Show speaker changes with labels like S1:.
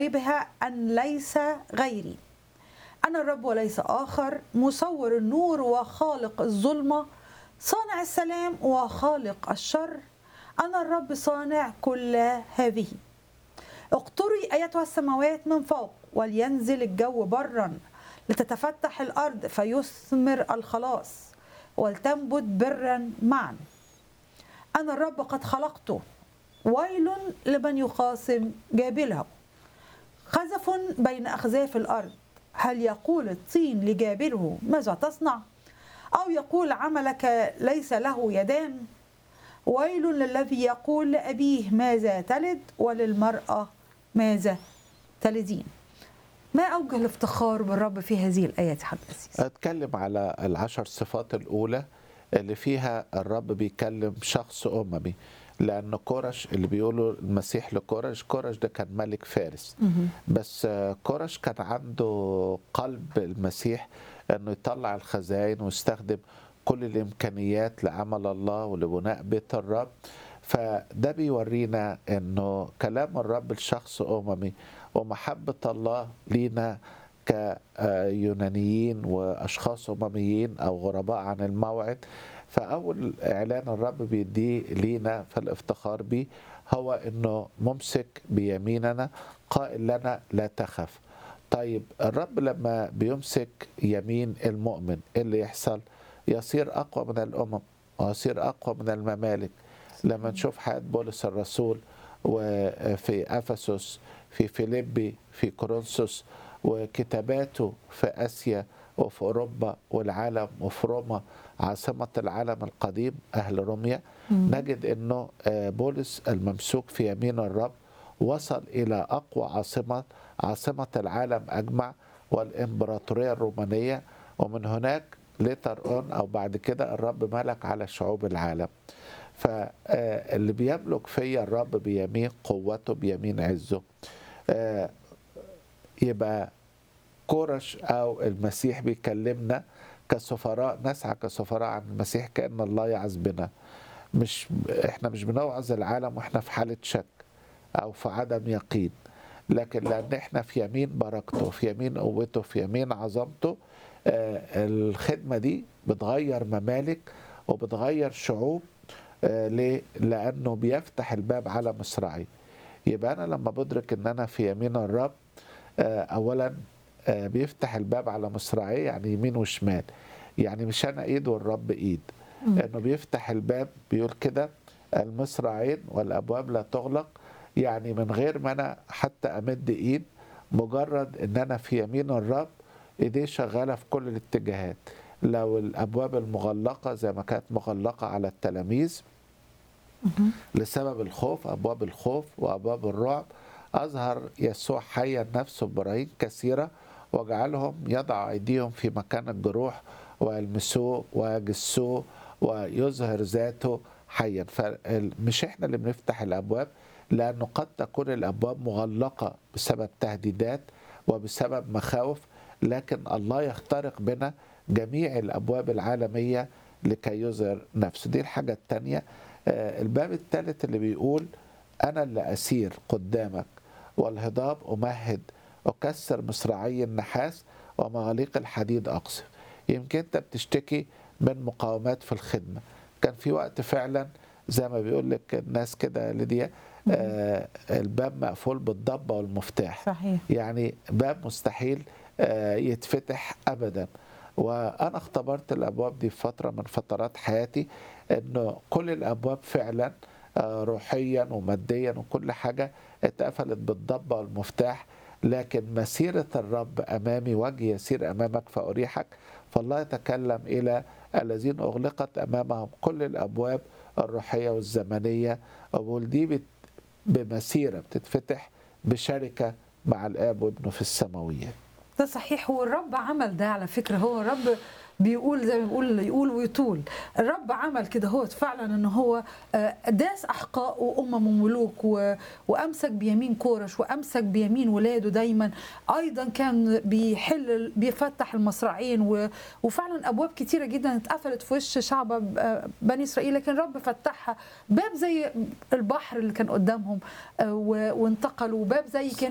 S1: بها أن ليس غيري أنا الرب وليس آخر مصور النور وخالق الظلمة صانع السلام وخالق الشر أنا الرب صانع كل هذه اقطري أيتها السماوات من فوق ولينزل الجو برا لتتفتح الأرض فيثمر الخلاص ولتنبت برا معا أنا الرب قد خلقته ويل لمن يخاصم جابله خزف بين أخزاف الأرض هل يقول الطين لجابله ماذا تصنع أو يقول عملك ليس له يدان ويل للذي يقول لأبيه ماذا تلد وللمرأة ماذا تلدين ما أوجه الافتخار بالرب في هذه الآيات حضرتك الأسيس
S2: اتكلم على العشر صفات الأولى اللي فيها الرب بيكلم شخص أممي لأن كورش اللي بيقولوا المسيح لكورش كورش ده كان ملك فارس بس كورش كان عنده قلب المسيح أنه يطلع الخزائن ويستخدم كل الإمكانيات لعمل الله ولبناء بيت الرب فده بيورينا أنه كلام الرب لشخص أممي ومحبة الله لينا كيونانيين واشخاص امميين او غرباء عن الموعد فاول اعلان الرب بيديه لينا في الافتخار به هو انه ممسك بيميننا قائل لنا لا تخف طيب الرب لما بيمسك يمين المؤمن ايه اللي يحصل يصير اقوى من الامم ويصير اقوى من الممالك لما نشوف حياه بولس الرسول وفي افسس في فيليبي في كورنثوس وكتاباته في اسيا وفي اوروبا والعالم وفي روما عاصمه العالم القديم اهل روميا نجد انه بولس الممسوك في يمين الرب وصل الى اقوى عاصمه عاصمه العالم اجمع والامبراطوريه الرومانيه ومن هناك ليتر اون او بعد كده الرب ملك على شعوب العالم فاللي بيملك فيا الرب بيمين قوته بيمين عزه يبقى كورش او المسيح بيكلمنا كسفراء نسعى كسفراء عن المسيح كان الله يعز بنا مش احنا مش بنوعظ العالم واحنا في حاله شك او في عدم يقين لكن لان احنا في يمين بركته في يمين قوته في يمين عظمته آه الخدمه دي بتغير ممالك وبتغير شعوب آه ليه؟ لانه بيفتح الباب على مصراعي يبقى انا لما بدرك ان انا في يمين الرب آه اولا بيفتح الباب على مصراعيه يعني يمين وشمال يعني مش انا ايد والرب ايد انه بيفتح الباب بيقول كده المصراعين والابواب لا تغلق يعني من غير ما انا حتى امد ايد مجرد ان انا في يمين الرب ايديه شغاله في كل الاتجاهات لو الابواب المغلقه زي ما كانت مغلقه على التلاميذ لسبب الخوف ابواب الخوف وابواب الرعب أظهر يسوع حيا نفسه براهين كثيرة وجعلهم يضع أيديهم في مكان الجروح ويلمسوه ويجسوه ويظهر ذاته حيا فمش احنا اللي بنفتح الأبواب لأنه قد تكون الأبواب مغلقة بسبب تهديدات وبسبب مخاوف لكن الله يخترق بنا جميع الأبواب العالمية لكي يظهر نفسه دي الحاجة الثانية الباب الثالث اللي بيقول أنا اللي أسير قدامك والهضاب أمهد أكسر مصراعي النحاس ومغاليق الحديد أقصف يمكن أنت بتشتكي من مقاومات في الخدمة كان في وقت فعلا زي ما بيقول لك الناس كده ليديا آه الباب مقفول بالضبة والمفتاح
S1: صحيح.
S2: يعني باب مستحيل آه يتفتح أبدا وأنا اختبرت الأبواب دي في فترة من فترات حياتي أنه كل الأبواب فعلا روحيا وماديا وكل حاجة اتقفلت بالضبة والمفتاح لكن مسيرة الرب أمامي وجه يسير أمامك فأريحك فالله يتكلم إلى الذين أغلقت أمامهم كل الأبواب الروحية والزمنية أقول دي بمسيرة بتتفتح بشركة مع الآب وابنه في السماوية
S1: ده صحيح هو الرب عمل ده على فكرة هو الرب بيقول زي ما بيقول يقول ويطول الرب عمل كده هو فعلا ان هو داس احقاء وامم وملوك وامسك بيمين كورش وامسك بيمين ولاده دايما ايضا كان بيحل بيفتح المصراعين وفعلا ابواب كتيره جدا اتقفلت في وش شعب بني اسرائيل لكن الرب فتحها باب زي البحر اللي كان قدامهم وانتقلوا وباب زي كان